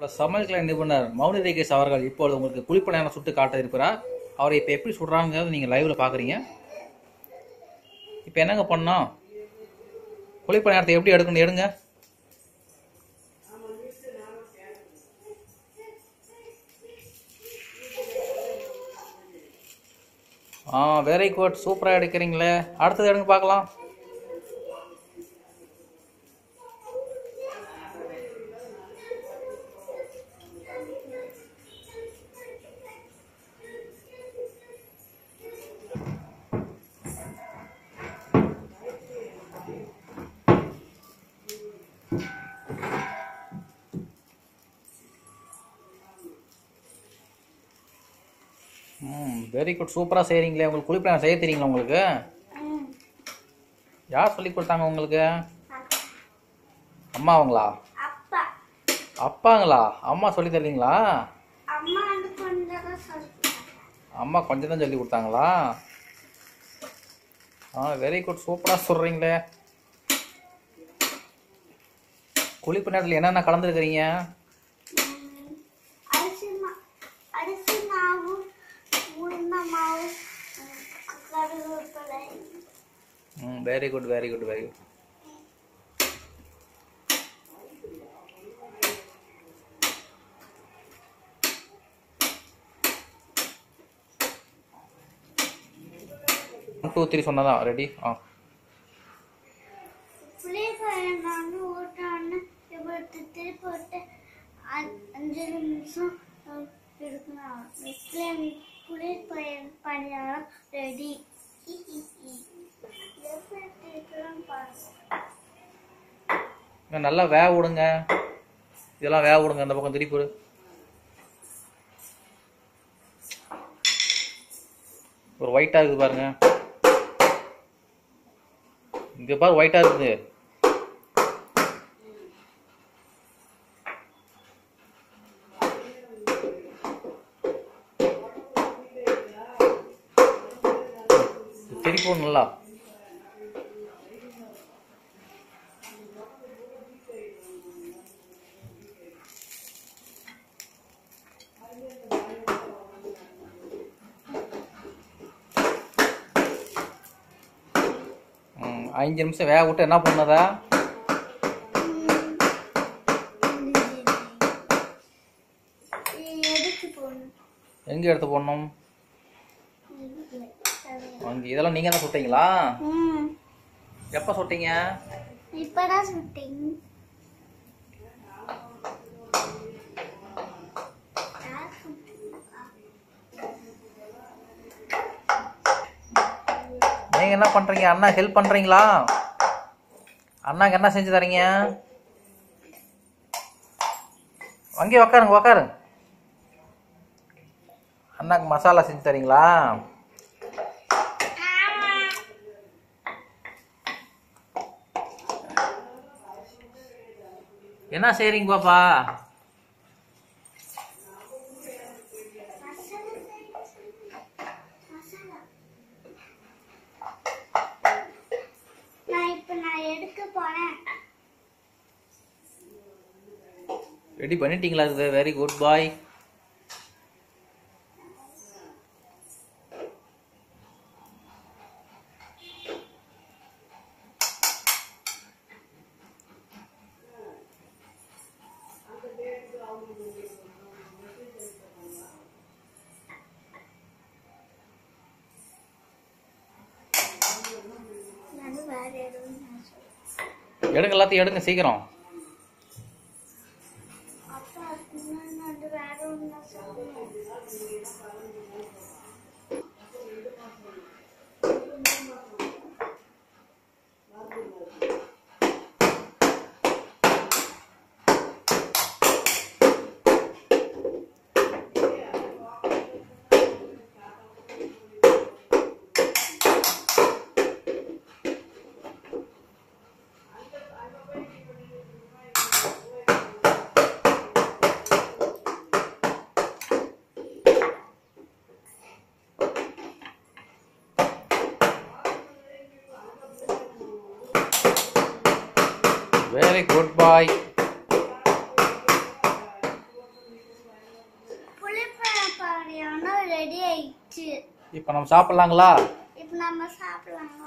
Plus சமையல்கலை நிபுணர் மௌனி ரேகேஷ் அவர்கள் இப்பொழுது உங்களுக்கு குழிப்பணியாரம் சுட்டு காட்ட இருக்கிறார் அவரை இப்போ எப்படி சுடுறாங்கிறது நீங்கள் லைவில் பார்க்குறீங்க இப்போ என்னங்க பண்ணோம் குழிப்பணியாரத்தை எப்படி எடுக்கணும் எடுங்க ஆ வெரி குட் சூப்பராக எடுக்கிறீங்களே அடுத்தது எடுங்க பார்க்கலாம் ம் வெரி குட் சூப்பராக செய்கிறீங்களே உங்களுக்கு குழிப்பணியாரம் செய்ய தெரியுங்களா உங்களுக்கு ம். யார் சொல்லி கொடுத்தாங்க உங்களுக்கு அம்மாவங்களா அப்பா அப்பாங்களா அம்மா சொல்லி தரீங்களா அம்மா வந்து கொஞ்சம் தான் சொல்லுவாங்க அம்மா கொஞ்சம் தான் சொல்லி கொடுத்தாங்களா ஆ வெரி குட் சூப்பராக சொல்கிறீங்களே குழிப்பு நேரத்தில் என்னென்ன கலந்துருக்கிறீங்க ம். அரிசி மா அரிசி மாவு உளுந்த மாவு ம், கருவேப்பிலை ம் very good very good very good one two three சொன்னதான் ரெடி ஆ புளியக்காயை நான் ஊட்டான்னு இப்போ திருப்பி போட்டு அ- அஞ்சு நிமிஷம் அஹ், இருக்கணும் ஃப்ளேம் புளியக்காய் பணியாரம் ரெடி இன்னும் நல்லா வேக விடுங்க இதெல்லாம் வேக விடுங்க அந்த பக்கம் திருப்பி விடு ஒரு ஒயிட்டாக இருக்குது பாருங்க இங்கே பாரு ஒயிட்டாக இருக்குது திருப்பி விடு நல்லா ம், அஞ்சு நிமிஷம் வேக விட்டு என்ன பண்ணதா எதுக்கு போகணும் எங்கே எடுத்து போடணும் அங்கே இதெல்லாம் நீங்கள் தான் சுட்டீங்களா ம் எப்போ சுட்டீங்க இப்பதான் சுட்டிங் நீங்கள் என்ன பண்ணுறீங்க அண்ணா ஹெல்ப் பண்ணுறீங்களா அண்ணாக்கு என்ன செஞ்சு தரீங்க அங்கேயே உக்காருங்க உக்காருங்க அண்ணாக்கு மசாலா செஞ்சு தரீங்களா என்ன செய்றீங்க பாப்பா நான் இப்ப நான் எடுக்க போறேன் ரெடி பண்ணிட்டீங்களா இது வெரி குட் பாய் நான் வேற எதுவும் நான் சொல்றேன் எடுங்க எல்லாத்தையும் எடுங்க சீக்கிரம் அப்பா நான் வந்து வேற ஒன்று நான் சொல்லுவேன் வெரி குட் பாய் ரெடி ஆயிடுச்சு இப்போ நம்ம சாப்பிட்லாங்களா இப்போ நம்ம சாப்பிடலாம்